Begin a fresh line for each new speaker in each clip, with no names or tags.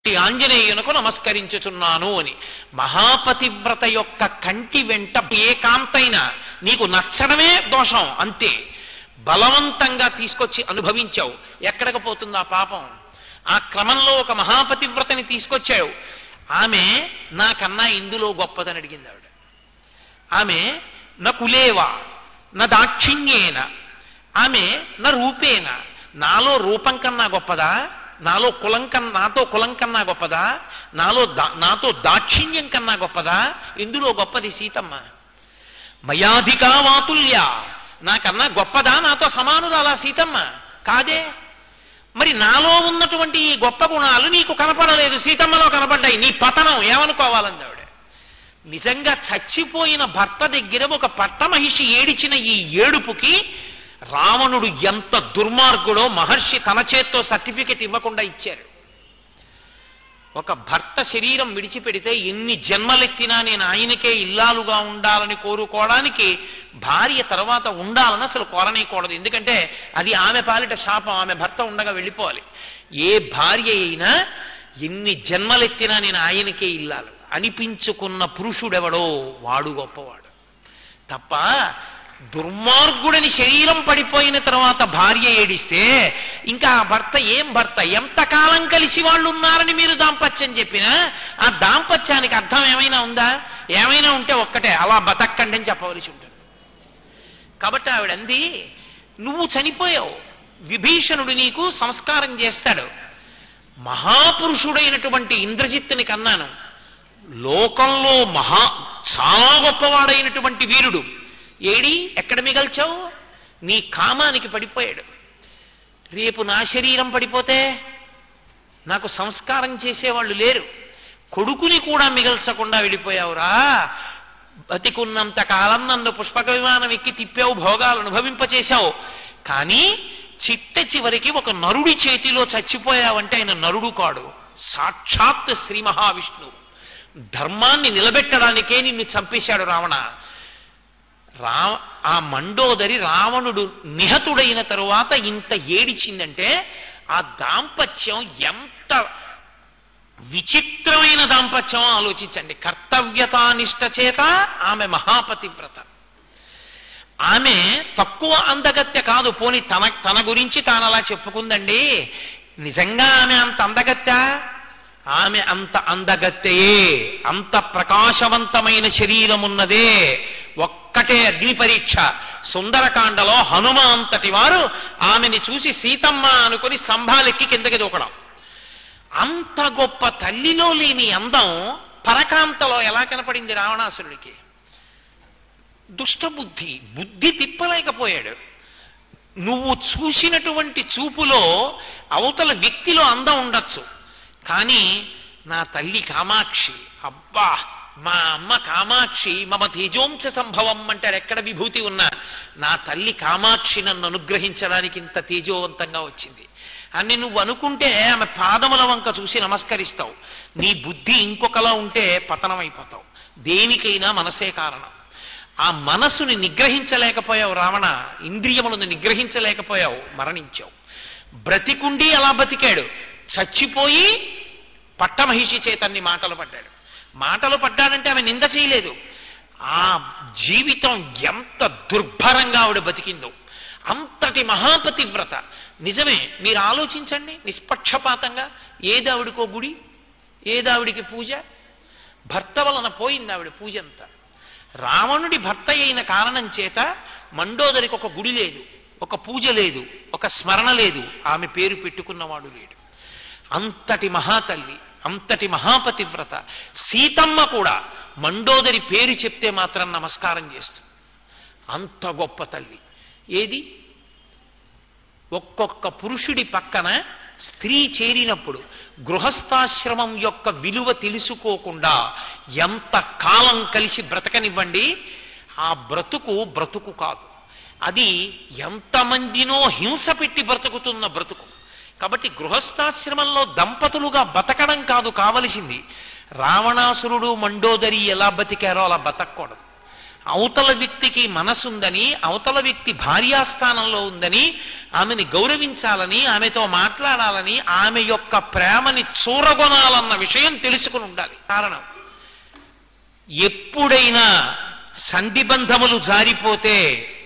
ఈ ఆంజనేయునకు నమస్కరించుచున్నాను అని మహాపతివ్రత యొక్క కంటి వెంట ఏ కాంతైనా నీకు నచ్చడమే దోషం అంతే బలవంతంగా తీసుకొచ్చి అనుభవించావు ఎక్కడికి పోతుంది ఆ పాపం ఆ క్రమంలో ఒక మహాపతివ్రతని తీసుకొచ్చావు ఆమె నాకన్నా ఇందులో గొప్పదని అడిగింది ఆవిడ ఆమె నా కులేవా నా దాక్షిణ్యేన ఆమె నా రూపేన నాలో రూపం కన్నా గొప్పదా నాలో కులం కన్నా నాతో కులం కన్నా గొప్పదా నాలో దా- నాతో దాక్షిణ్యం కన్నా గొప్పదా ఇందులో గొప్పది సీతమ్మ మయాధికా వాతుల్య నాకన్నా గొప్పదా నాతో సమానురాలా సీతమ్మ కాదే మరి నాలో ఉన్నటువంటి ఈ గొప్ప గుణాలు నీకు కనపడలేదు సీతమ్మలో కనపడ్డాయి నీ పతనం ఏమనుకోవాలంది ఆవిడ నిజంగా చచ్చిపోయిన భర్త దగ్గర ఒక పట్టమహిషి ఏడిచిన ఈ ఏడుపుకి రావణుడు ఎంత దుర్మార్గుడో మహర్షి తన చేత్తో సర్టిఫికెట్ ఇవ్వకుండా ఇచ్చారు ఒక భర్త శరీరం విడిచిపెడితే ఎన్ని జన్మలెత్తినా నేను ఆయనకే ఇల్లాలుగా ఉండాలని కోరుకోవడానికి భార్య తర్వాత ఉండాలని అసలు కోరనీయకూడదు ఎందుకంటే అది ఆమె పాలిట శాపం ఆమె భర్త ఉండగా వెళ్ళిపోవాలి ఏ భార్య అయినా ఎన్ని జన్మలెత్తినా నేను ఆయనకే ఇల్లాలు అనిపించుకున్న పురుషుడెవడో వాడు గొప్పవాడు తప్ప దుర్మార్గుడని శరీరం పడిపోయిన తర్వాత భార్య ఏడిస్తే ఇంకా ఆ భర్త ఏం భర్త ఎంతకాలం కలిసి వాళ్ళు ఉన్నారని మీరు దాంపత్యం చెప్పినా ఆ దాంపత్యానికి అర్థం ఏమైనా ఉందా ఏమైనా ఉంటే ఒక్కటే అలా బతక్కండి అని చెప్పవలసి ఉంటుంది కాబట్టి ఆవిడంది నువ్వు చనిపోయావు విభీషణుడు నీకు సంస్కారం చేస్తాడు మహాపురుషుడైనటువంటి ఇంద్రజిత్తుని కన్నాను లోకంలో మహా చాలా గొప్పవాడైనటువంటి వీరుడు ఏడి ఎక్కడ మిగల్చావు నీ కామానికి పడిపోయాడు రేపు నా శరీరం పడిపోతే నాకు సంస్కారం చేసేవాళ్ళు లేరు కొడుకుని కూడా మిగల్చకుండా వెళ్ళిపోయావురా బతికున్నంత కాలం నన్ను పుష్పక విమానం ఎక్కి తిప్పావు భోగాలు అనుభవింపచేశావు కానీ చిట్ట చివరికి ఒక నరుడి చేతిలో చచ్చిపోయావంటే ఆయన నరుడు కాడు సాక్షాత్ శ్రీ మహావిష్ణువు ధర్మాన్ని నిలబెట్టడానికే నిన్ను చంపేశాడు రావణ రా ఆ మండోదరి రావణుడు నిహతుడైన తరువాత ఇంత ఏడిచిందంటే ఆ దాంపత్యం ఎంత విచిత్రమైన దాంపత్యం ఆలోచించండి కర్తవ్యతానిష్ట చేత ఆమె మహాపతివ్రత ఆమె తక్కువ అందగత్య కాదు పోని తన తన గురించి తాను అలా చెప్పుకుందండి నిజంగా ఆమె అంత అందగత్య ఆమె అంత అందగత్తెయే అంత ప్రకాశవంతమైన శరీరం ఉన్నదే ఒక్కటే అగ్ని పరీక్ష సుందరకాండలో హనుమ అంతటి వారు ఆమెని చూసి సీతమ్మ అనుకుని స్తంభాలెక్కి కిందకి దూకడం అంత గొప్ప తల్లిలో లేని అందం పరకాంతలో ఎలా కనపడింది రావణాసురుడికి దుష్టబుద్ధి బుద్ధి తిప్పలేకపోయాడు నువ్వు చూసినటువంటి చూపులో అవతల వ్యక్తిలో అందం ఉండొచ్చు కానీ నా తల్లి కామాక్షి అబ్బా మా అమ్మ కామాక్షి మమ తేజోంశ సంభవం అంటాడు ఎక్కడ విభూతి ఉన్నా నా తల్లి కామాక్షి నన్ను అనుగ్రహించడానికి ఇంత తేజోవంతంగా వచ్చింది అని నువ్వు అనుకుంటే ఆమె పాదముల వంక చూసి నమస్కరిస్తావు నీ బుద్ధి ఇంకొకలా ఉంటే పతనమైపోతావు దేనికైనా మనసే కారణం ఆ మనసుని నిగ్రహించలేకపోయావు రావణ ఇంద్రియములను నిగ్రహించలేకపోయావు మరణించావు బ్రతికుండి అలా బతికాడు చచ్చిపోయి పట్టమహిషి చేతన్ని మాటలు పడ్డాడు మాటలు పడ్డాడంటే ఆమె నింద చేయలేదు ఆ జీవితం ఎంత దుర్భరంగా ఆవిడ బతికిందో అంతటి మహాపతివ్రత నిజమే మీరు ఆలోచించండి నిష్పక్షపాతంగా ఏదావిడికో గుడి ఏదావిడికి పూజ భర్త వలన పోయింది ఆవిడ పూజ అంతా రావణుడి భర్త అయిన కారణం చేత మండోదరికి ఒక గుడి లేదు ఒక పూజ లేదు ఒక స్మరణ లేదు ఆమె పేరు పెట్టుకున్నవాడు లేడు అంతటి మహాతల్లి అంతటి మహాపతివ్రత సీతమ్మ కూడా మండోదరి పేరు చెప్తే మాత్రం నమస్కారం చేస్తుంది అంత గొప్ప తల్లి ఏది ఒక్కొక్క పురుషుడి పక్కన స్త్రీ చేరినప్పుడు గృహస్థాశ్రమం యొక్క విలువ తెలుసుకోకుండా ఎంత కాలం కలిసి బ్రతకనివ్వండి ఆ బ్రతుకు బ్రతుకు కాదు అది ఎంతమందినో హింస పెట్టి బ్రతుకుతున్న బ్రతుకు కాబట్టి గృహస్థాశ్రమంలో దంపతులుగా బతకడం కాదు కావలసింది రావణాసురుడు మండోదరి ఎలా బతికారో అలా బతకూడదు అవతల వ్యక్తికి మనసుందని అవతల వ్యక్తి భార్యాస్థానంలో ఉందని ఆమెని గౌరవించాలని ఆమెతో మాట్లాడాలని ఆమె యొక్క ప్రేమని చూరగొనాలన్న విషయం తెలుసుకుని ఉండాలి కారణం ఎప్పుడైనా సంధిబంధములు జారిపోతే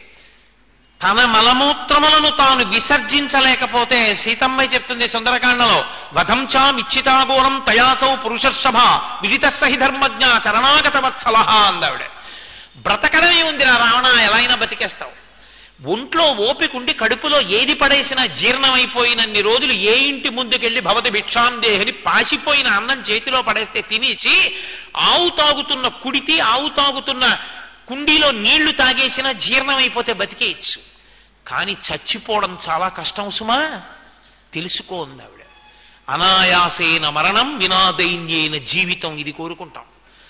తన మలమూత్రములను తాను విసర్జించలేకపోతే సీతమ్మ చెప్తుంది సుందరకాండలో వధంచా మిచ్చితాగోరం తయాసౌ పురుషర్షభ విదిత సహి ధర్మజ్ఞ శరణాగత వత్సల అందావిడ బ్రతకడమే ఉందిరా రావణ ఎలా అయినా బతికేస్తావు ఒంట్లో ఓపికండి కడుపులో ఏది పడేసినా జీర్ణమైపోయినన్ని రోజులు ఏ ఇంటి ముందుకెళ్లి భవతి భిక్షాందేహని పాసిపోయిన అన్నం చేతిలో పడేస్తే తినేసి ఆవు తాగుతున్న కుడితి ఆవు తాగుతున్న కుండీలో నీళ్లు తాగేసినా జీర్ణమైపోతే బతికేయచ్చు కానీ చచ్చిపోవడం చాలా కష్టం సుమా తెలుసుకోంది ఆవిడ అనాయాసేన మరణం వినాదైన్యేన జీవితం ఇది కోరుకుంటాం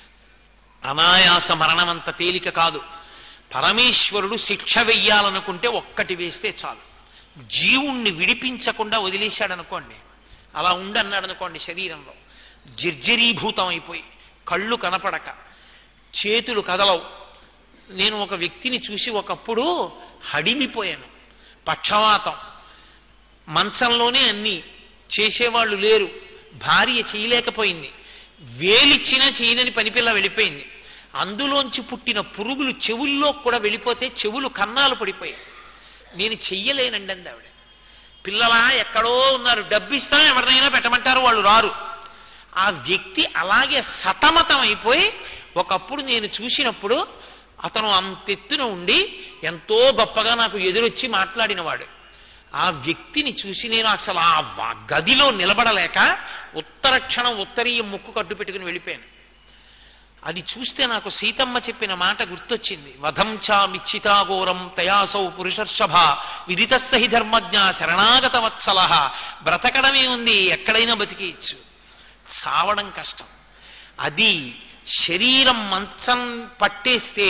అనాయాస మరణం అంత తేలిక కాదు పరమేశ్వరుడు శిక్ష వెయ్యాలనుకుంటే ఒక్కటి వేస్తే చాలు జీవుణ్ణి విడిపించకుండా వదిలేశాడనుకోండి అలా ఉండన్నాడు అనుకోండి శరీరంలో జర్జరీభూతం అయిపోయి కళ్ళు కనపడక చేతులు కదలవు నేను ఒక వ్యక్తిని చూసి ఒకప్పుడు హడిలిపోయాను పక్షవాతం మంచంలోనే అన్ని చేసేవాళ్ళు లేరు భార్య చేయలేకపోయింది వేలిచ్చినా చేయనని పనిపిల్ల వెళ్ళిపోయింది అందులోంచి పుట్టిన పురుగులు చెవుల్లో కూడా వెళ్ళిపోతే చెవులు కన్నాలు పడిపోయాయి నేను చెయ్యలేనండి అంది ఆవిడ పిల్లలా ఎక్కడో ఉన్నారు డబ్బిస్తాం ఎవరినైనా పెట్టమంటారు వాళ్ళు రారు ఆ వ్యక్తి అలాగే సతమతం అయిపోయి ఒకప్పుడు నేను చూసినప్పుడు అతను అంతెత్తున ఉండి ఎంతో గొప్పగా నాకు ఎదురొచ్చి మాట్లాడినవాడు ఆ వ్యక్తిని చూసి నేను అసలు ఆ వ- గదిలో నిలబడలేక ఉత్తర క్షణం ఉత్తరీయం ముక్కు కట్టు పెట్టుకుని వెళ్ళిపోయాను అది చూస్తే నాకు సీతమ్మ చెప్పిన మాట గుర్తొచ్చింది వధంచా మిచ్చితాఘోరం తయాసౌ పురుషర్షభ విదితస్సహి ధర్మజ్ఞ శరణాగత వత్సల బ్రతకడమే ఉంది ఎక్కడైనా బతికేయచ్చు సావడం కష్టం అది శరీరం మంచం పట్టేస్తే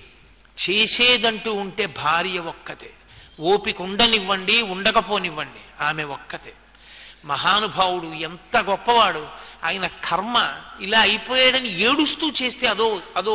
చేసేదంటూ ఉంటే భార్య ఒక్కతే ఓపిక ఉండనివ్వండి ఉండకపోనివ్వండి ఆమె ఒక్కతే మహానుభావుడు ఎంత గొప్పవాడు ఆయన కర్మ ఇలా అయిపోయాడని ఏడుస్తూ చేస్తే అదో అదో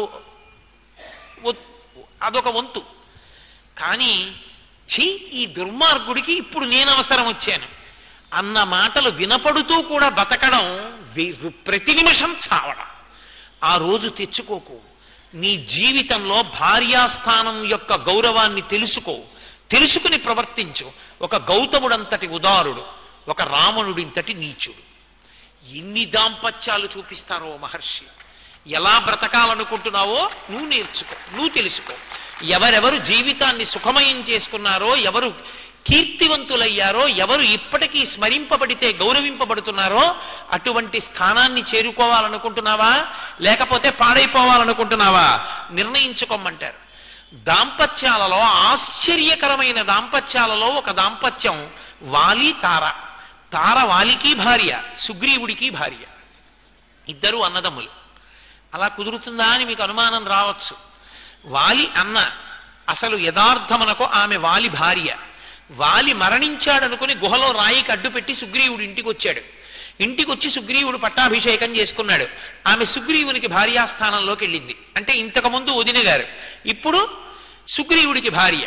ఒ- అదొక వంతు కానీ ఛీ ఈ దుర్మార్గుడికి ఇప్పుడు నేను అవసరం వచ్చాను అన్న మాటలు వినపడుతూ కూడా బతకడం వి- ప్రతి నిమిషం చావడం ఆ రోజు తెచ్చుకోకు నీ జీవితంలో భార్యాస్థానం యొక్క గౌరవాన్ని తెలుసుకో తెలుసుకుని ప్రవర్తించు ఒక గౌతముడంతటి ఉదారుడు ఒక రావణుడింతటి నీచుడు ఎన్ని దాంపత్యాలు చూపిస్తారో మహర్షి ఎలా బ్రతకాలనుకుంటున్నావో నువ్వు నేర్చుకో నువ్వు తెలుసుకో ఎవరెవరు జీవితాన్ని సుఖమయం చేసుకున్నారో ఎవరు కీర్తివంతులయ్యారో ఎవరు ఇప్పటికీ స్మరింపబడితే గౌరవింపబడుతున్నారో అటువంటి స్థానాన్ని చేరుకోవాలనుకుంటున్నావా లేకపోతే పాడైపోవాలనుకుంటున్నావా నిర్ణయించుకోమంటారు దాంపత్యాలలో ఆశ్చర్యకరమైన దాంపత్యాలలో ఒక దాంపత్యం వాలి తార తార వాలికి భార్య సుగ్రీవుడికి భార్య ఇద్దరు అన్నదమ్ములు అలా కుదురుతుందా అని మీకు అనుమానం రావచ్చు వాలి అన్న అసలు యథార్థమునకు ఆమె వాలి భార్య వాలి మరణించాడనుకుని గుహలో రాయికి అడ్డుపెట్టి సుగ్రీవుడు ఇంటికి వచ్చాడు ఇంటికి వచ్చి సుగ్రీవుడు పట్టాభిషేకం చేసుకున్నాడు ఆమె సుగ్రీవునికి భార్యాస్థానంలోకి వెళ్ళింది అంటే ఇంతకు ముందు వదిన గారు ఇప్పుడు సుగ్రీవుడికి భార్య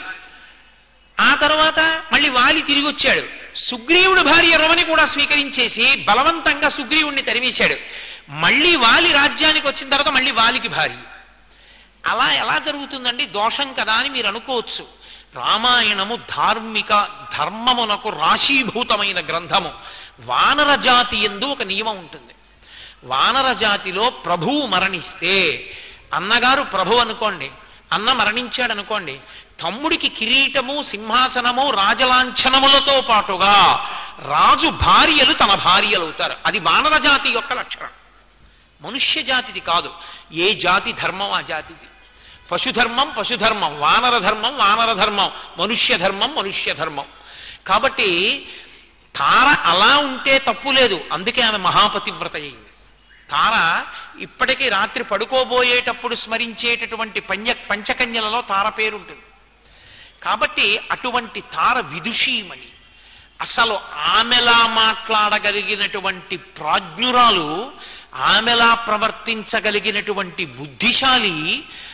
ఆ తర్వాత మళ్ళీ వాలి తిరిగి వచ్చాడు సుగ్రీవుడు భార్య రుమని కూడా స్వీకరించేసి బలవంతంగా సుగ్రీవుణ్ణి తరివేశాడు మళ్ళీ వాలి రాజ్యానికి వచ్చిన తర్వాత మళ్ళీ వాలికి భార్య అలా ఎలా జరుగుతుందండి దోషం కదా అని మీరు అనుకోవచ్చు రామాయణము ధార్మిక ధర్మమునకు రాశీభూతమైన గ్రంథము వానర జాతి ఎందు ఒక నియమం ఉంటుంది వానర జాతిలో ప్రభువు మరణిస్తే అన్నగారు ప్రభు అనుకోండి అన్న మరణించాడు అనుకోండి తమ్ముడికి కిరీటము సింహాసనము రాజలాంఛనములతో పాటుగా రాజు భార్యలు తన భార్యలు అవుతారు అది వానర జాతి యొక్క లక్షణం మనుష్య జాతిది కాదు ఏ జాతి ధర్మం ఆ జాతిది పశుధర్మం పశుధర్మం వానర ధర్మం వానర ధర్మం మనుష్య ధర్మం మనుష్య ధర్మం కాబట్టి తార అలా ఉంటే తప్పు లేదు అందుకే ఆమె మహాపతివ్రత అయింది తార ఇప్పటికీ రాత్రి పడుకోబోయేటప్పుడు స్మరించేటటువంటి పంచ పంచకన్యలలో తార పేరుంటుంది కాబట్టి అటువంటి తార విదుషీమణి అసలు ఆమెలా మాట్లాడగలిగినటువంటి ప్రాజ్ఞురాలు ఆమెలా ప్రవర్తించగలిగినటువంటి బుద్ధిశాలి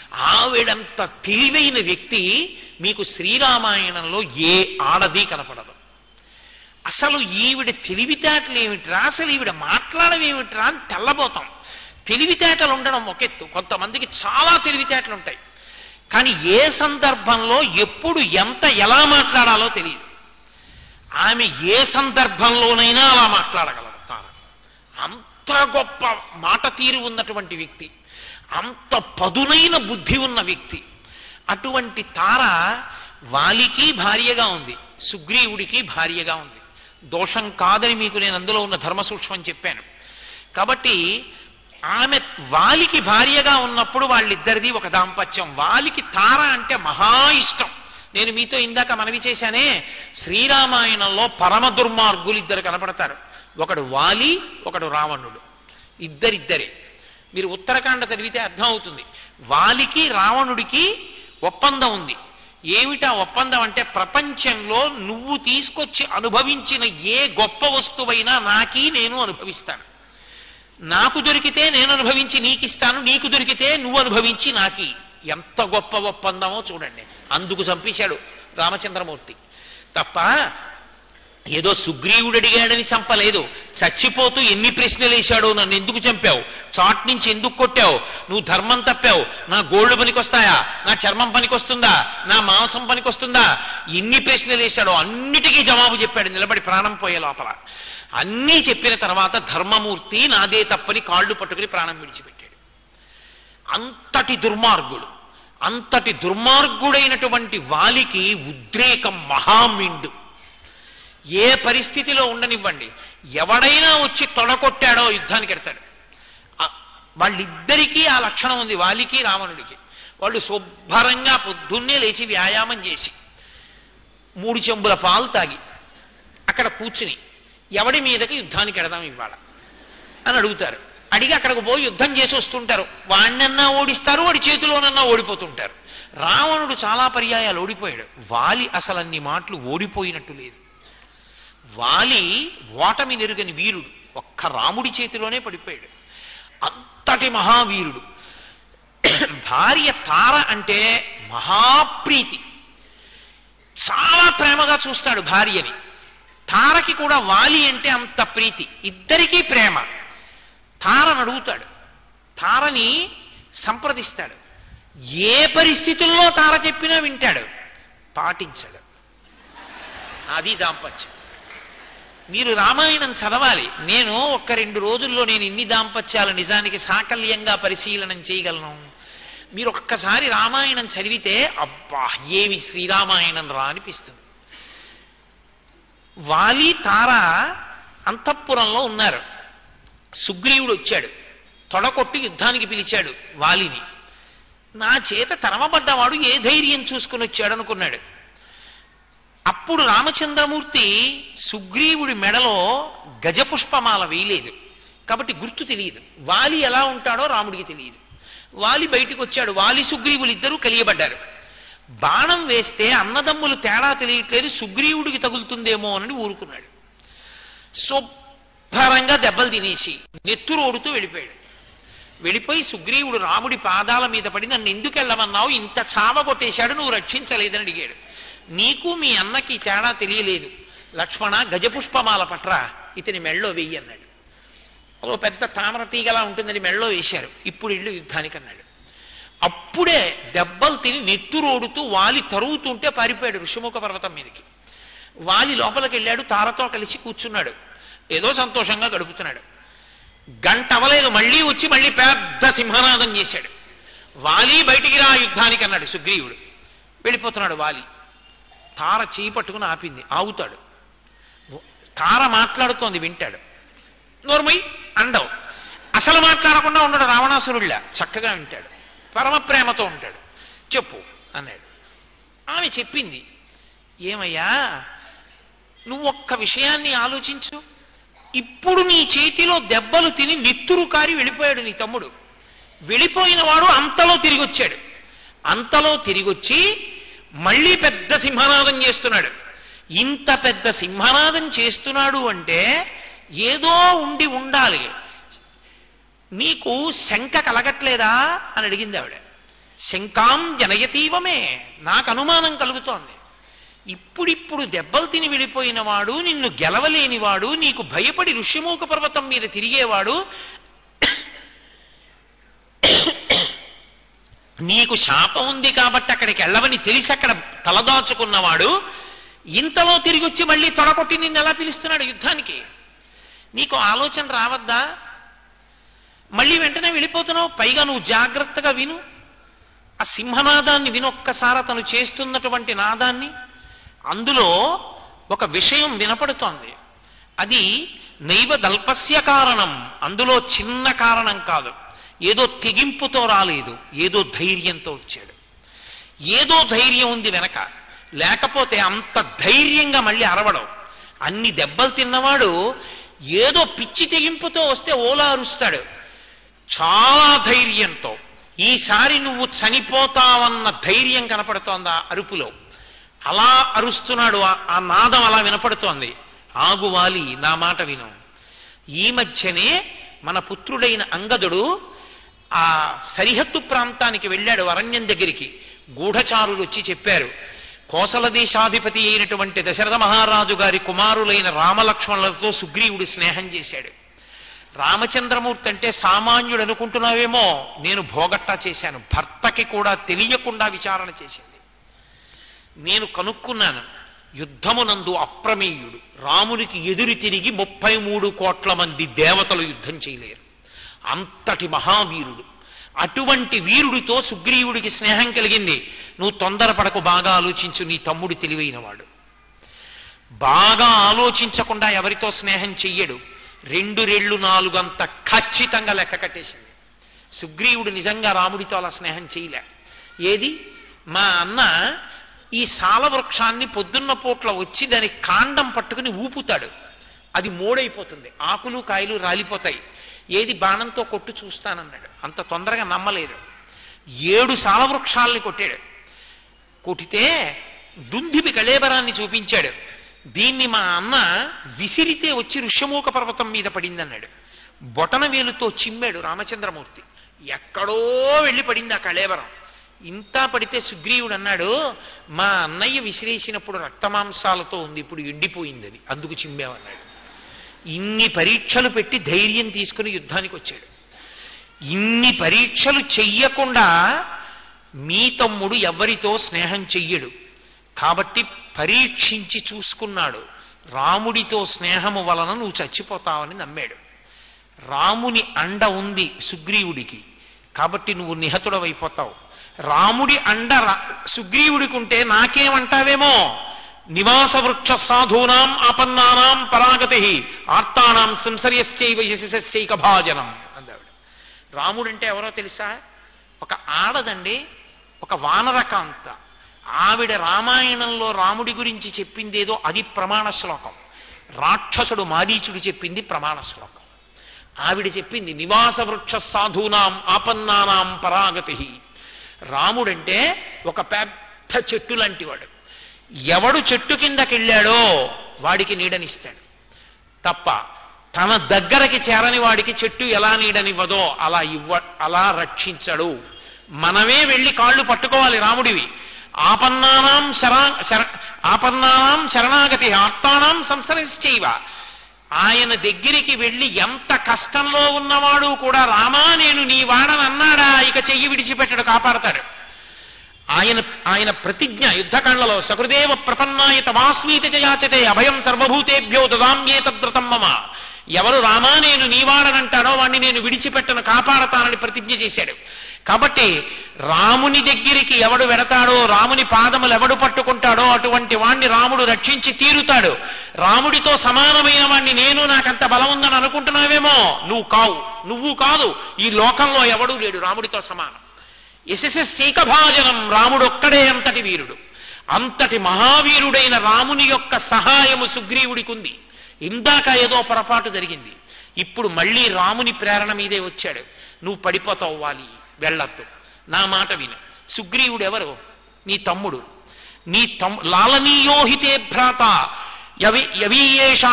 ఆవిడంత తెలివైన వ్యక్తి మీకు శ్రీరామాయణంలో ఏ ఆడది కనపడదు అసలు ఈవిడ తెలివితేటలు ఏమిట్రా అసలు ఈవిడ మాట్లాడడం ఏమిట్రా అని తెల్లబోతాం తెలివితేటలు ఉండడం ఒక ఎత్తు కొంతమందికి చాలా తెలివితేటలు ఉంటాయి కానీ ఏ సందర్భంలో ఎప్పుడు ఎంత ఎలా మాట్లాడాలో తెలియదు ఆమె ఏ సందర్భంలోనైనా అలా మాట్లాడగలరు తాను అంత గొప్ప మాట తీరు ఉన్నటువంటి వ్యక్తి అంత పదునైన బుద్ధి ఉన్న వ్యక్తి అటువంటి తార వాలికి భార్యగా ఉంది సుగ్రీవుడికి భార్యగా ఉంది దోషం కాదని మీకు నేను అందులో ఉన్న ధర్మ సూక్ష్మం చెప్పాను కాబట్టి ఆమె వాలికి భార్యగా ఉన్నప్పుడు వాళ్ళిద్దరిది ఒక దాంపత్యం వాలికి తార అంటే మహా ఇష్టం నేను మీతో ఇందాక మనవి చేశానే శ్రీరామాయణంలో పరమ దుర్మార్గులు ఇద్దరు కనపడతారు ఒకడు వాలి ఒకడు రావణుడు ఇద్దరిద్దరే మీరు ఉత్తరాఖండ చదివితే అర్థం అవుతుంది వాలికి రావణుడికి ఒప్పందం ఉంది ఏమిటా ఒప్పందం అంటే ప్రపంచంలో నువ్వు తీసుకొచ్చి అనుభవించిన ఏ గొప్ప వస్తువైనా నాకీ నేను అనుభవిస్తాను నాకు దొరికితే నేను అనుభవించి నీకిస్తాను నీకు దొరికితే నువ్వు అనుభవించి నాకి ఎంత గొప్ప ఒప్పందమో చూడండి అందుకు చంపేశాడు రామచంద్రమూర్తి తప్ప ఏదో సుగ్రీవుడు అడిగాడని చంపలేదు చచ్చిపోతూ ఎన్ని ప్రశ్నలు వేశాడో నన్ను ఎందుకు చంపావు చాట్ నుంచి ఎందుకు కొట్టావు నువ్వు ధర్మం తప్పావు నా గోళ్ళు పనికొస్తాయా నా చర్మం పనికొస్తుందా నా మాంసం పనికొస్తుందా ఎన్ని ప్రశ్నలు వేశాడో అన్నిటికీ జవాబు చెప్పాడు నిలబడి ప్రాణం పోయే లోపల అన్నీ చెప్పిన తర్వాత ధర్మమూర్తి నాదే తప్పని కాళ్ళు పట్టుకుని ప్రాణం విడిచిపెట్టాడు అంతటి దుర్మార్గుడు అంతటి దుర్మార్గుడైనటువంటి వాలికి ఉద్రేకం మహామిండు ఏ పరిస్థితిలో ఉండనివ్వండి ఎవడైనా వచ్చి తొడకొట్టాడో యుద్ధానికి ఎడతాడు ఆ- వాళ్ళిద్దరికీ ఆ లక్షణం ఉంది వాలికి రావణుడికి వాళ్ళు శుభ్రంగా పొద్దున్నే లేచి వ్యాయామం చేసి మూడు చెంబుల పాలు తాగి అక్కడ కూర్చుని ఎవడి మీదకి యుద్ధానికి ఎడదాం ఇవాళ అని అడుగుతారు అడిగి అక్కడికి పోయి యుద్ధం చేసి వస్తుంటారు వాడినన్నా ఓడిస్తారు వాడి చేతిలోనన్నా ఓడిపోతుంటారు రావణుడు చాలా పర్యాయాలు ఓడిపోయాడు వాలి అసలు అన్ని మాటలు ఓడిపోయినట్టు లేదు వాలి ఓటమి నెరుగని వీరుడు ఒక్క రాముడి చేతిలోనే పడిపోయాడు అంతటి మహావీరుడు భార్య తార అంటే మహాప్రీతి చాలా ప్రేమగా చూస్తాడు భార్యని తారకి కూడా వాలి అంటే అంత ప్రీతి ఇద్దరికీ ప్రేమ తారని అడుగుతాడు తారని సంప్రదిస్తాడు ఏ పరిస్థితుల్లో తార చెప్పినా వింటాడు పాటించాడు అది దాంపత్యం మీరు రామాయణం చదవాలి నేను ఒక్క రెండు రోజుల్లో నేను ఇన్ని దాంపత్యాలు నిజానికి సాకల్యంగా పరిశీలనం చేయగలను మీరు ఒక్కసారి రామాయణం చదివితే అబ్బా ఏమి శ్రీరామాయణం రా అనిపిస్తుంది వాలి తార అంతఃపురంలో ఉన్నారు సుగ్రీవుడు వచ్చాడు తొడకొట్టి యుద్ధానికి పిలిచాడు వాలిని నా చేత తరమబడ్డవాడు ఏ ధైర్యం చూసుకుని వచ్చాడు అనుకున్నాడు అప్పుడు రామచంద్రమూర్తి సుగ్రీవుడి మెడలో గజపుష్పమాల వేయలేదు కాబట్టి గుర్తు తెలియదు వాలి ఎలా ఉంటాడో రాముడికి తెలియదు వాలి బయటికి వచ్చాడు వాలి సుగ్రీవులు ఇద్దరూ కలియబడ్డారు బాణం వేస్తే అన్నదమ్ములు తేడా తెలియట్లేదు సుగ్రీవుడికి తగులుతుందేమో అని ఊరుకున్నాడు శుభ్రంగా దెబ్బలు తినేసి నెత్తురోడుతూ వెళ్ళిపోయాడు వెళ్ళిపోయి సుగ్రీవుడు రాముడి పాదాల మీద పడి నన్ను ఎందుకు వెళ్ళమన్నావు ఇంత చావ కొట్టేశాడు నువ్వు రక్షించలేదని అడిగాడు నీకు మీ అన్నకి తేడా తెలియలేదు లక్ష్మణ గజపుష్పమాల పట్రా ఇతని మెళ్ళో వెయ్యి అన్నాడు ఓ పెద్ద తామర తీగలా ఉంటుందని మెళ్ళో వేశారు ఇప్పుడు ఇల్లు యుద్ధానికి అన్నాడు అప్పుడే దెబ్బలు తిని నెత్తురోడుతూ వాలి తరుగుతుంటే పారిపోయాడు ఋషిముఖ పర్వతం మీదకి వాలి లోపలికి వెళ్ళాడు తారతో కలిసి కూర్చున్నాడు ఏదో సంతోషంగా గడుపుతున్నాడు గంట అవలేదు మళ్ళీ వచ్చి మళ్ళీ పెద్ద సింహనాదం చేశాడు వాలి బయటికి రా యుద్ధానికి అన్నాడు సుగ్రీవుడు వెళ్ళిపోతున్నాడు వాలి తార చేయి పట్టుకుని ఆపింది ఆగుతాడు తార మాట్లాడుతోంది వింటాడు నోర్మై అండవు అసలు మాట్లాడకుండా ఉండడు రావణాసురుళ్ళ చక్కగా వింటాడు పరమ ప్రేమతో ఉంటాడు చెప్పు అన్నాడు ఆమె చెప్పింది ఏమయ్యా నువ్వు ఒక్క విషయాన్ని ఆలోచించు ఇప్పుడు నీ చేతిలో దెబ్బలు తిని నెత్తురు కారి వెళ్ళిపోయాడు నీ తమ్ముడు వెళ్ళిపోయిన వాడు అంతలో తిరిగి వచ్చాడు అంతలో తిరిగొచ్చి మళ్ళీ పెద్ద సింహనాదం చేస్తున్నాడు ఇంత పెద్ద సింహనాదం చేస్తున్నాడు అంటే ఏదో ఉండి ఉండాలి నీకు శంక కలగట్లేదా అని అడిగింది ఆవిడ శంకాం జనయతీవమే నాకు అనుమానం కలుగుతోంది ఇప్పుడిప్పుడు దెబ్బలు తిని వెళ్ళిపోయిన వాడు నిన్ను గెలవలేనివాడు నీకు భయపడి ఋష్యమూక పర్వతం మీద తిరిగేవాడు నీకు శాపం ఉంది కాబట్టి అక్కడికి వెళ్ళవని తెలిసి అక్కడ తలదాచుకున్నవాడు ఇంతలో తిరిగి వచ్చి మళ్ళీ తొడకొట్టి నిన్ను ఎలా పిలుస్తున్నాడు యుద్ధానికి నీకు ఆలోచన రావద్దా మళ్ళీ వెంటనే వెళ్ళిపోతున్నావు పైగా నువ్వు జాగ్రత్తగా విను ఆ సింహనాదాన్ని వినొక్కసారి అతను చేస్తున్నటువంటి నాదాన్ని అందులో ఒక విషయం వినపడుతోంది అది నైవ దల్పస్య కారణం అందులో చిన్న కారణం కాదు ఏదో తెగింపుతో రాలేదు ఏదో ధైర్యంతో వచ్చాడు ఏదో ధైర్యం ఉంది వెనక లేకపోతే అంత ధైర్యంగా మళ్ళీ అరవడం అన్ని దెబ్బలు తిన్నవాడు ఏదో పిచ్చి తెగింపుతో వస్తే ఓలా అరుస్తాడు చాలా ధైర్యంతో ఈసారి నువ్వు చనిపోతావన్న ధైర్యం కనపడుతోంది ఆ అరుపులో అలా అరుస్తున్నాడు ఆ- ఆ నాదం అలా వినపడుతోంది ఆగువాలి నా మాట విను ఈ మధ్యనే మన పుత్రుడైన అంగదుడు ఆ సరిహద్దు ప్రాంతానికి వెళ్ళాడు అరణ్యం దగ్గరికి గూఢచారులు వచ్చి చెప్పారు కోసల దేశాధిపతి అయినటువంటి దశరథ మహారాజు గారి కుమారులైన రామలక్ష్మణులతో సుగ్రీవుడు స్నేహం చేశాడు రామచంద్రమూర్తి అంటే సామాన్యుడు అనుకుంటున్నావేమో నేను భోగట్టా చేశాను భర్తకి కూడా తెలియకుండా విచారణ చేసింది నేను కనుక్కున్నాను యుద్ధమునందు అప్రమేయుడు రామునికి ఎదురు తిరిగి ముప్పై మూడు కోట్ల మంది దేవతలు యుద్ధం చేయలేరు అంతటి మహావీరుడు అటువంటి వీరుడితో సుగ్రీవుడికి స్నేహం కలిగింది నువ్వు తొందరపడకు బాగా ఆలోచించు నీ తమ్ముడు తెలివైనవాడు బాగా ఆలోచించకుండా ఎవరితో స్నేహం చెయ్యడు రెండు రెళ్ళు నాలుగంత ఖచ్చితంగా లెక్క కట్టేసింది సుగ్రీవుడు నిజంగా రాముడితో అలా స్నేహం చేయలే ఏది మా అన్న ఈ సాల వృక్షాన్ని పొద్దున్న పూట్ల వచ్చి దాని కాండం పట్టుకుని ఊపుతాడు అది మోడైపోతుంది ఆకులు కాయలు రాలిపోతాయి ఏది బాణంతో కొట్టు చూస్తానన్నాడు అంత తొందరగా నమ్మలేదు ఏడు సాల వృక్షాలని కొట్టాడు కొట్టితే దుందిబి కళేబరాన్ని చూపించాడు దీన్ని మా అన్న విసిరితే వచ్చి ఋష్యమూక పర్వతం మీద పడిందన్నాడు బొటన వేలుతో చిమ్మాడు రామచంద్రమూర్తి ఎక్కడో వెళ్ళి పడింది ఆ కళేబరం ఇంత పడితే సుగ్రీవుడు అన్నాడు మా అన్నయ్య విసిరేసినప్పుడు రక్తమాంసాలతో ఉంది ఇప్పుడు ఎండిపోయింది అది అందుకు చిమ్మేవన్నాడు ఇన్ని పరీక్షలు పెట్టి ధైర్యం తీసుకుని యుద్ధానికి వచ్చాడు ఇన్ని పరీక్షలు చెయ్యకుండా మీ తమ్ముడు ఎవరితో స్నేహం చెయ్యడు కాబట్టి పరీక్షించి చూసుకున్నాడు రాముడితో స్నేహము వలన నువ్వు చచ్చిపోతావని నమ్మాడు రాముని అండ ఉంది సుగ్రీవుడికి కాబట్టి నువ్వు నిహతుడవైపోతావు రాముడి అండ రా- సుగ్రీవుడికి ఉంటే నాకేమంటావేమో నివాస వృక్ష సాధూనాం ఆపన్నానాం పరాగతి ఆర్తానాం సంసర్యశ్చైవ యశస్యైక భాజనం అందావిడ రాముడంటే ఎవరో తెలుసా ఒక ఆడదండి ఒక వానరకాంత ఆవిడ రామాయణంలో రాముడి గురించి చెప్పిందేదో అది ప్రమాణ శ్లోకం రాక్షసుడు మారీచుడు చెప్పింది ప్రమాణ శ్లోకం ఆవిడ చెప్పింది నివాస వృక్ష సాధూనాం ఆపన్నానాం పరాగతి రాముడంటే ఒక పెద్ద చెట్టు లాంటి వాడు ఎవడు చెట్టు కిందకెళ్ళాడో వాడికి నీడనిస్తాడు తప్ప తన దగ్గరకి చేరని వాడికి చెట్టు ఎలా నీడనివ్వదో అలా ఇవ్వ అలా రక్షించడు మనమే వెళ్ళి కాళ్ళు పట్టుకోవాలి రాముడివి ఆపన్నానాం శరా శర ఆపన్నానాం శరణాగతి ఆత్తానాం సంసరిశ్చైవ ఆయన దగ్గరికి వెళ్ళి ఎంత కష్టంలో ఉన్నవాడు కూడా రామా నేను నీ వాడని అన్నాడా ఇక చెయ్యి విడిచిపెట్టడు కాపాడతాడు ఆయన ఆయన ప్రతిజ్ఞ యుద్ధకాండలో సకృదేవ ప్రపన్నాయ తమాస్మీతి చయాచతే అభయం సర్వభూతేభ్యో దదామ్యే తద్వ్రతం మమ ఎవరు రామా నేను నీవాడనంటాడో వాణ్ణి నేను విడిచిపెట్టను కాపాడతానని ప్రతిజ్ఞ చేశాడు కాబట్టి రాముని దగ్గరికి ఎవడు వెడతాడో రాముని పాదములు ఎవడు పట్టుకుంటాడో అటువంటి వాణ్ణి రాముడు రక్షించి తీరుతాడు రాముడితో సమానమైన వాణ్ణి నేను నాకంత బలం ఉందని అనుకుంటున్నావేమో నువ్వు కావు నువ్వు కాదు ఈ లోకంలో ఎవడూ లేడు రాముడితో సమానం యశస్సీకభాజనం రాముడొక్కడే అంతటి వీరుడు అంతటి మహావీరుడైన రాముని యొక్క సహాయము సుగ్రీవుడికి ఉంది ఇందాక ఏదో పొరపాటు జరిగింది ఇప్పుడు మళ్ళీ రాముని ప్రేరణ మీదే వచ్చాడు నువ్వు పడిపోతావు వాలి వెళ్ళొద్దు నా మాట విను సుగ్రీవుడు ఎవరు నీ తమ్ముడు నీ తమ్ లాలనీయోహితే భ్రాత యవి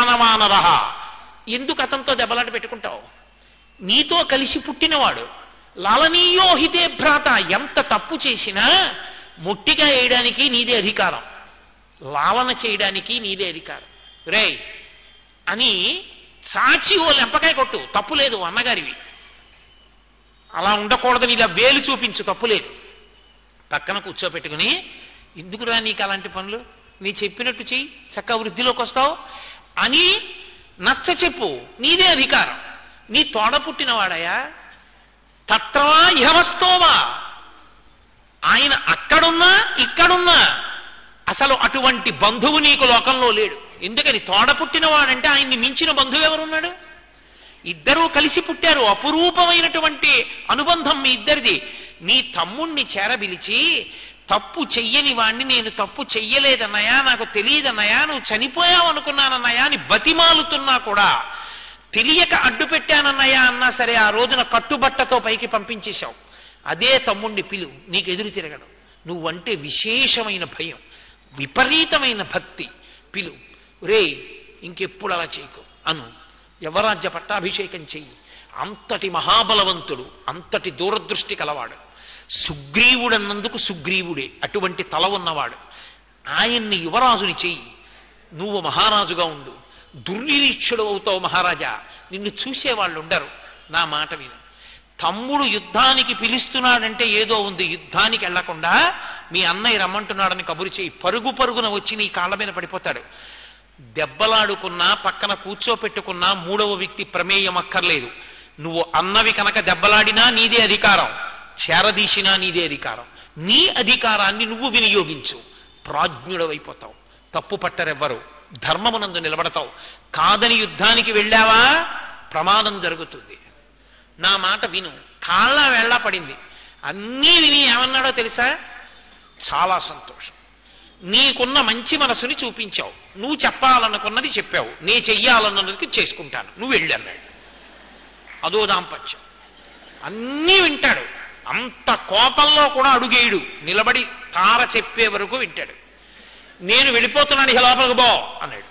యవీయేషానవానరహ ఎందుకు అతనితో దెబ్బలాట పెట్టుకుంటావు నీతో కలిసి పుట్టినవాడు లాలనీయోహితే భ్రాత ఎంత తప్పు చేసినా ముట్టిగా వేయడానికి నీదే అధికారం లాలన చేయడానికి నీదే అధికారం రేయ్ అని చాచి ఓ లెంపకాయ కొట్టు తప్పు లేదు అన్నగారివి అలా ఉండకూడదని ఇలా వేలు చూపించు తప్పు లేదు పక్కన కూర్చోపెట్టుకుని ఎందుకురా నీకు అలాంటి పనులు నీ చెప్పినట్టు చెయ్యి చక్క వృద్ధిలోకి వస్తావు అని నచ్చ చెప్పు నీదే అధికారం నీ తోడ పుట్టినవాడయా తత్రవా ఇహవస్తోవా ఆయన అక్కడున్నా ఇక్కడున్నా అసలు అటువంటి బంధువు నీకు లోకంలో లేడు ఎందుకని తోడ పుట్టినవాడంటే ఆయన్ని మించిన బంధువు ఎవరున్నాడు ఇద్దరూ కలిసి పుట్టారు అపురూపమైనటువంటి అనుబంధం మీ ఇద్దరిది నీ తమ్ముణ్ణి చేరబిలిచి తప్పు చెయ్యని వాణ్ణి నేను తప్పు చెయ్యలేదన్నయా నాకు తెలియదన్నయా నువ్వు చనిపోయావు అనుకున్నానన్నయా అని బతిమాలుతున్నా కూడా తెలియక అడ్డు పెట్టానన్నయ్యా అన్నా సరే ఆ రోజున కట్టుబట్టతో పైకి పంపించేశావు అదే తమ్ముణ్ణి పిలు నీకు ఎదురు తిరగడం నువ్వంటే విశేషమైన భయం విపరీతమైన భక్తి పిలు రే ఇంకెప్పుడు అలా చేయకు అను యవరాజ్య పట్టాభిషేకం చెయ్యి అంతటి మహాబలవంతుడు అంతటి దూరదృష్టి కలవాడు సుగ్రీవుడన్నందుకు సుగ్రీవుడే అటువంటి తల ఉన్నవాడు ఆయన్ని యువరాజుని చెయ్యి నువ్వు మహారాజుగా ఉండు దుర్నిరీక్షుడు అవుతావు మహారాజా నిన్ను చూసేవాళ్ళు ఉండరు నా మాట విను తమ్ముడు యుద్ధానికి పిలుస్తున్నాడంటే ఏదో ఉంది యుద్ధానికి వెళ్లకుండా మీ అన్నయ్య రమ్మంటున్నాడని కబురు చేయి పరుగు పరుగున వచ్చి నీ కాళ్ళ మీద పడిపోతాడు దెబ్బలాడుకున్నా పక్కన కూర్చోపెట్టుకున్నా మూడవ వ్యక్తి ప్రమేయం అక్కర్లేదు నువ్వు అన్నవి కనుక దెబ్బలాడినా నీదే అధికారం చేరదీసినా నీదే అధికారం నీ అధికారాన్ని నువ్వు వినియోగించు ప్రాజ్ఞుడవైపోతావు తప్పు పట్టరెవ్వరు ధర్మమునందు నిలబడతావు కాదని యుద్ధానికి వెళ్ళావా ప్రమాదం జరుగుతుంది నా మాట విను కాళ్ళ వెళ్ళ పడింది అన్నీ విని ఏమన్నాడో తెలుసా చాలా సంతోషం నీకున్న మంచి మనసుని చూపించావు నువ్వు చెప్పాలనుకున్నది చెప్పావు నే చెయ్యాలన్నది చేసుకుంటాను నువ్వు వెళ్ళి అన్నాడు అదో దాంపత్యం అన్నీ వింటాడు అంత కోపంలో కూడా అడుగేయుడు నిలబడి తార చెప్పే వరకు వింటాడు నేను వెళ్ళిపోతున్నాను ఇక లోపలికి బో అన్నాడు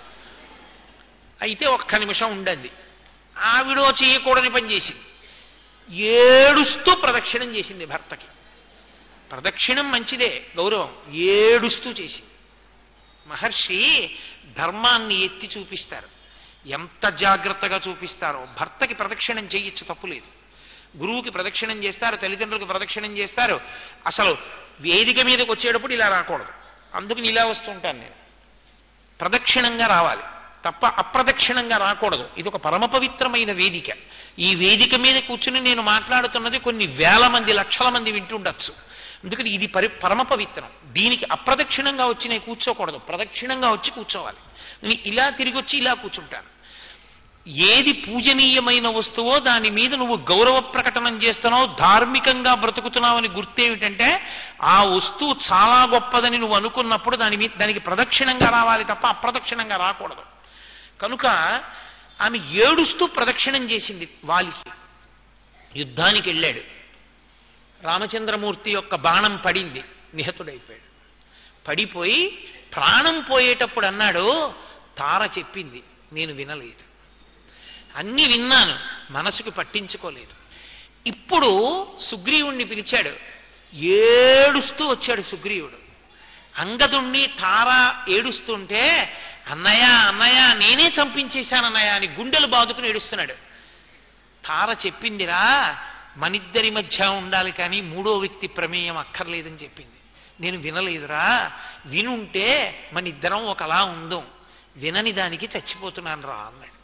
అయితే ఒక్క నిమిషం ఉండండి ఆవిడో చేయకూడని పని చేసింది ఏడుస్తూ ప్రదక్షిణం చేసింది భర్తకి ప్రదక్షిణం మంచిదే గౌరవం ఏడుస్తూ చేసింది మహర్షి ధర్మాన్ని ఎత్తి చూపిస్తారు ఎంత జాగ్రత్తగా చూపిస్తారో భర్తకి ప్రదక్షిణం చేయొచ్చు తప్పులేదు గురువుకి ప్రదక్షిణం చేస్తారు తల్లిదండ్రులకు ప్రదక్షిణం చేస్తారు అసలు వేదిక మీదకి వచ్చేటప్పుడు ఇలా రాకూడదు అందుకని ఇలా వస్తుంటాను నేను ప్రదక్షిణంగా రావాలి తప్ప అప్రదక్షిణంగా రాకూడదు ఇది ఒక పరమ పవిత్రమైన వేదిక ఈ వేదిక మీద కూర్చుని నేను మాట్లాడుతున్నది కొన్ని వేల మంది లక్షల మంది వింటుండొచ్చు అందుకని ఇది పరి పరమ పవిత్రం దీనికి అప్రదక్షిణంగా వచ్చి నేను కూర్చోకూడదు ప్రదక్షిణంగా వచ్చి కూర్చోవాలి నేను ఇలా తిరిగి వచ్చి ఇలా కూర్చుంటాను ఏది పూజనీయమైన వస్తువో దాని మీద నువ్వు గౌరవ ప్రకటనం చేస్తున్నావు ధార్మికంగా బ్రతుకుతున్నావని గుర్తేమిటంటే ఆ వస్తువు చాలా గొప్పదని నువ్వు అనుకున్నప్పుడు దాని మీద దానికి ప్రదక్షిణంగా రావాలి తప్ప అప్రదక్షిణంగా రాకూడదు కనుక ఆమె ఏడుస్తూ ప్రదక్షిణం చేసింది వాలికి యుద్ధానికి వెళ్ళాడు రామచంద్రమూర్తి యొక్క బాణం పడింది నిహతుడైపోయాడు పడిపోయి ప్రాణం పోయేటప్పుడు అన్నాడు తార చెప్పింది నేను వినలేదు అన్ని విన్నాను మనసుకు పట్టించుకోలేదు ఇప్పుడు సుగ్రీవుణ్ణి పిలిచాడు ఏడుస్తూ వచ్చాడు సుగ్రీవుడు అంగదుణ్ణి తార ఏడుస్తుంటే అన్నయ్య అన్నయ్య నేనే చంపించేశానన్నయ్య అని గుండెలు బాదుకుని ఏడుస్తున్నాడు తార చెప్పిందిరా మనిద్దరి మధ్య ఉండాలి కానీ మూడో వ్యక్తి ప్రమేయం అక్కర్లేదని చెప్పింది నేను వినలేదురా వినుంటే మన ఇద్దరం ఒకలా ఉందాం వినని దానికి చచ్చిపోతున్నాను రా అన్నాడు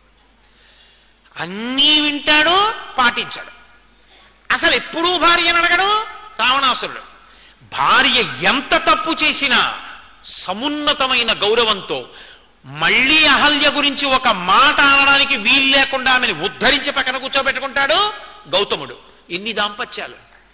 అన్నీ వింటాడు పాటించాడు అసలు ఎప్పుడూ భార్యను అడగడు రావణాసురుడు భార్య ఎంత తప్పు చేసినా సమున్నతమైన గౌరవంతో మళ్ళీ అహల్య గురించి ఒక మాట అనడానికి వీలు లేకుండా ఆమెను ఉద్ధరించి పక్కన కూర్చోబెట్టుకుంటాడు గౌతముడు ఎన్ని దాంపత్యాలు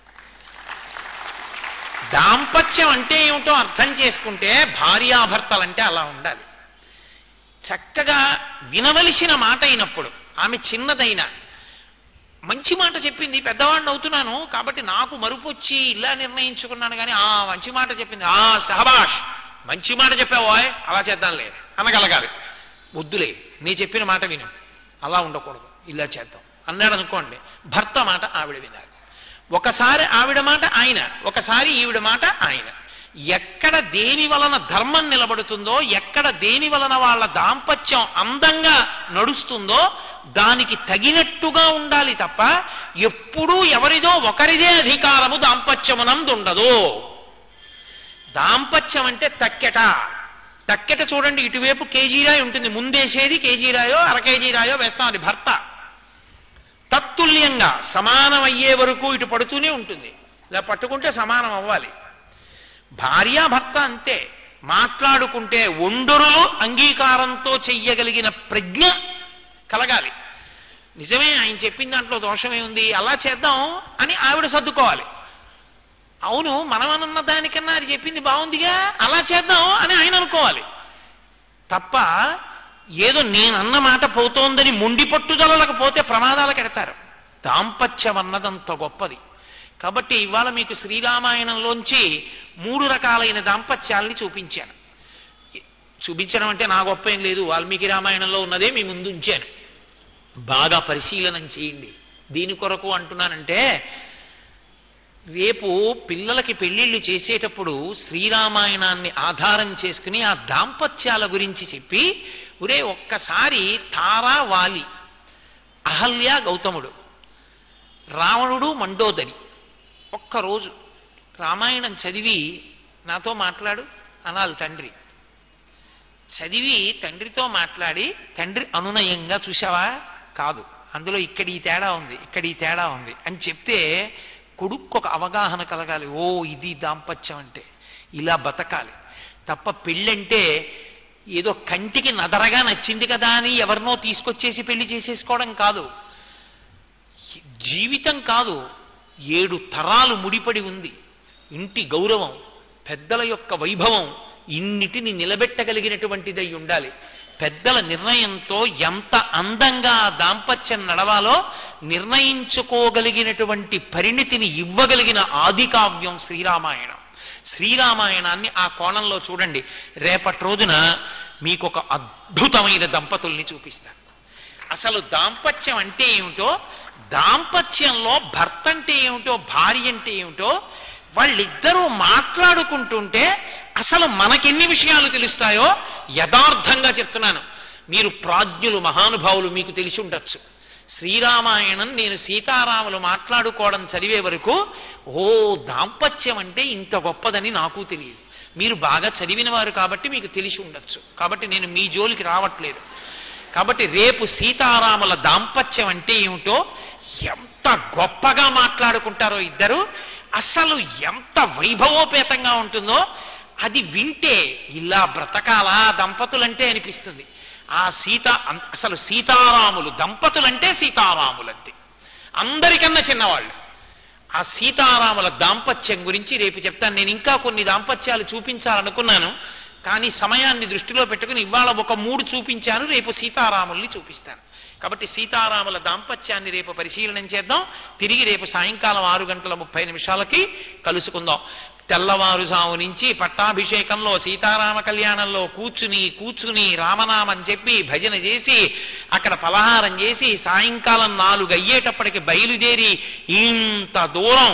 దాంపత్యం అంటే ఏమిటో అర్థం చేసుకుంటే భార్యాభర్తలంటే అలా ఉండాలి చక్కగా వినవలసిన మాట అయినప్పుడు ఆమె చిన్నదైనా మంచి మాట చెప్పింది పెద్దవాడిని అవుతున్నాను కాబట్టి నాకు మరుపు వచ్చి ఇలా నిర్ణయించుకున్నాను కానీ ఆ మంచి మాట చెప్పింది ఆ సహబాష్ మంచి మాట చెప్పావోయ్ అలా చేద్దాంలే అనగలగాలి వద్దులే నీ చెప్పిన మాట విను అలా ఉండకూడదు ఇలా చేద్దాం అన్నాడు అనుకోండి భర్త మాట ఆవిడ వినాలి ఒకసారి ఆవిడ మాట ఆయన ఒకసారి ఈవిడ మాట ఆయన ఎక్కడ దేని వలన ధర్మం నిలబడుతుందో ఎక్కడ దేని వలన వాళ్ళ దాంపత్యం అందంగా నడుస్తుందో దానికి తగినట్టుగా ఉండాలి తప్ప ఎప్పుడూ ఎవరిదో ఒకరిదే అధికారము దాంపత్యమునందుండదు దాంపత్యం అంటే తక్కెట తక్కెట చూడండి ఇటువైపు కేజీరాయి ఉంటుంది ముందేసేది కేజీరాయో అర కేజీరాయో వేస్తాం అది భర్త తత్తుల్యంగా సమానం అయ్యే వరకు ఇటు పడుతూనే ఉంటుంది ఇలా పట్టుకుంటే సమానం అవ్వాలి భార్యాభర్త అంతే మాట్లాడుకుంటే ఒండరులు అంగీకారంతో చెయ్యగలిగిన ప్రజ్ఞ కలగాలి నిజమే ఆయన చెప్పిన దాంట్లో దోషమే ఉంది అలా చేద్దాం అని ఆవిడ సర్దుకోవాలి అవును మనమనున్న దానికన్నా అది చెప్పింది బాగుందిగా అలా చేద్దాం అని ఆయన అనుకోవాలి తప్ప ఏదో నేనన్న మాట పోతోందని మొండి పట్టుదలలకు పోతే ప్రమాదాలకు ఎడతారు దాంపత్యం అన్నదంత గొప్పది కాబట్టి ఇవాళ మీకు శ్రీరామాయణంలోంచి మూడు రకాలైన దాంపత్యాల్ని చూపించాను చూపించడం అంటే నా గొప్ప ఏం లేదు వాల్మీకి రామాయణంలో ఉన్నదే మీ ముందు ఉంచాను బాగా పరిశీలనం చేయండి దీని కొరకు అంటున్నానంటే రేపు పిల్లలకి పెళ్లిళ్ళు చేసేటప్పుడు శ్రీరామాయణాన్ని ఆధారం చేసుకుని ఆ దాంపత్యాల గురించి చెప్పి ఒరే ఒక్కసారి తారా వాలి అహల్య గౌతముడు రావణుడు మండోదరి ఒక్కరోజు రామాయణం చదివి నాతో మాట్లాడు అనాలి తండ్రి చదివి తండ్రితో మాట్లాడి తండ్రి అనునయంగా చూసావా కాదు అందులో ఇక్కడ ఈ తేడా ఉంది ఇక్కడ ఈ తేడా ఉంది అని చెప్తే కొడుకు ఒక అవగాహన కలగాలి ఓ ఇది దాంపత్యం అంటే ఇలా బతకాలి తప్ప పెళ్ళంటే ఏదో కంటికి నదరగా నచ్చింది కదా అని ఎవరినో తీసుకొచ్చేసి పెళ్లి చేసేసుకోవడం కాదు జీవితం కాదు ఏడు తరాలు ముడిపడి ఉంది ఇంటి గౌరవం పెద్దల యొక్క వైభవం ఇన్నిటిని నిలబెట్టగలిగినటువంటిదై ఉండాలి పెద్దల నిర్ణయంతో ఎంత అందంగా ఆ దాంపత్యం నడవాలో నిర్ణయించుకోగలిగినటువంటి పరిణితిని ఇవ్వగలిగిన ఆది కావ్యం శ్రీరామాయణం శ్రీరామాయణాన్ని ఆ కోణంలో చూడండి రేపటి రోజున మీకు ఒక అద్భుతమైన దంపతుల్ని చూపిస్తాను అసలు దాంపత్యం అంటే ఏమిటో దాంపత్యంలో భర్త అంటే ఏమిటో భార్య అంటే ఏమిటో వాళ్ళిద్దరూ మాట్లాడుకుంటుంటే అసలు మనకెన్ని విషయాలు తెలుస్తాయో యథార్థంగా చెప్తున్నాను మీరు ప్రాజ్ఞులు మహానుభావులు మీకు తెలిసి ఉండొచ్చు శ్రీరామాయణం నేను సీతారాములు మాట్లాడుకోవడం చదివే వరకు ఓ దాంపత్యం అంటే ఇంత గొప్పదని నాకు తెలియదు మీరు బాగా చదివిన వారు కాబట్టి మీకు తెలిసి ఉండొచ్చు కాబట్టి నేను మీ జోలికి రావట్లేదు కాబట్టి రేపు సీతారాముల దాంపత్యం అంటే ఏమిటో ఎంత గొప్పగా మాట్లాడుకుంటారో ఇద్దరు అసలు ఎంత వైభవోపేతంగా ఉంటుందో అది వింటే ఇలా బ్రతకాలా దంపతులంటే అనిపిస్తుంది ఆ సీత అం- అసలు సీతారాములు దంపతులంటే సీతారాములంతే అందరికన్నా చిన్నవాళ్ళు ఆ సీతారాముల దాంపత్యం గురించి రేపు చెప్తాను నేను ఇంకా కొన్ని దాంపత్యాలు చూపించాలనుకున్నాను కానీ సమయాన్ని దృష్టిలో పెట్టుకుని ఇవాళ ఒక మూడు చూపించాను రేపు సీతారాముల్ని చూపిస్తాను కాబట్టి సీతారాముల దాంపత్యాన్ని రేపు పరిశీలనం చేద్దాం తిరిగి రేపు సాయంకాలం ఆరు గంటల ముప్పై నిమిషాలకి కలుసుకుందాం తెల్లవారుజాము నుంచి పట్టాభిషేకంలో సీతారామ కళ్యాణంలో కూర్చుని కూర్చుని రామనామం చెప్పి భజన చేసి అక్కడ పలహారం చేసి సాయంకాలం నాలుగు అయ్యేటప్పటికి బయలుదేరి ఇంత దూరం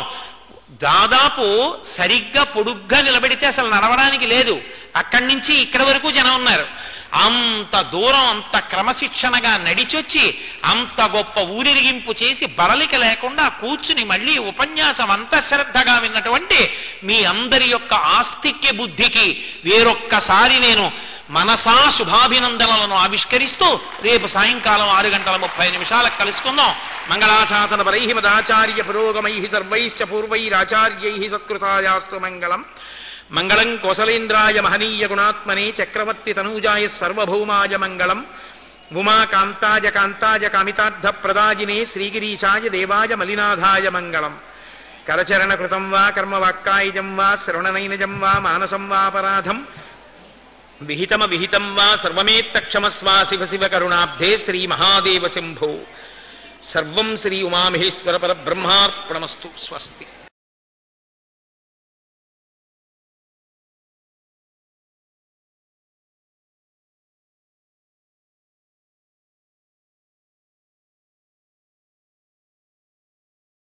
దాదాపు సరిగ్గా పొడుగ్గా నిలబెడితే అసలు నడవడానికి లేదు అక్కడి నుంచి ఇక్కడి వరకు జనం ఉన్నారు అంత దూరం అంత క్రమశిక్షణగా నడిచొచ్చి అంత గొప్ప ఊరిరిగింపు చేసి బడలిక లేకుండా కూర్చుని మళ్ళీ ఉపన్యాసం అంత శ్రద్ధగా విన్నటువంటి మీ అందరి యొక్క ఆస్తిక్య బుద్ధికి వేరొక్కసారి నేను మనసా శుభాభినందనలను ఆవిష్కరిస్తూ రేపు సాయంకాలం ఆరు గంటల ముప్పై నిమిషాలకు కలుసుకుందాం మంగళాశాసన పరై మదాచార్య పురోగమై సర్వైశ్చ పూర్వైరాచార్యై సత్కృతాయాస్తు మంగళం మంగళం కోసలేంద్రాయ మహనీయ గుణాత్మనే చక్రవర్తి తనూజాయ సర్వభౌమాయ మంగళం ఉమాకాంతాయ కాంతాయ కామితార్థ ప్రదాజినే శ్రీగిరీశాయ దేవాయ మలినాథాయ మంగళం కరచరణ కృతం వా కర్మవాక్కాయజం వా శ్రవణనైనజం వా మానసం వాపరాధం విహితమ విహితం వా సర్వమేత్తక్షమస్వా శివ శివ కరుణాబ్ధే శ్రీ మహాదేవ శంభో సర్వం శ్రీ ఉమామహేశ్వర పరబ్రహ్మార్పణమస్తు స్వస్తి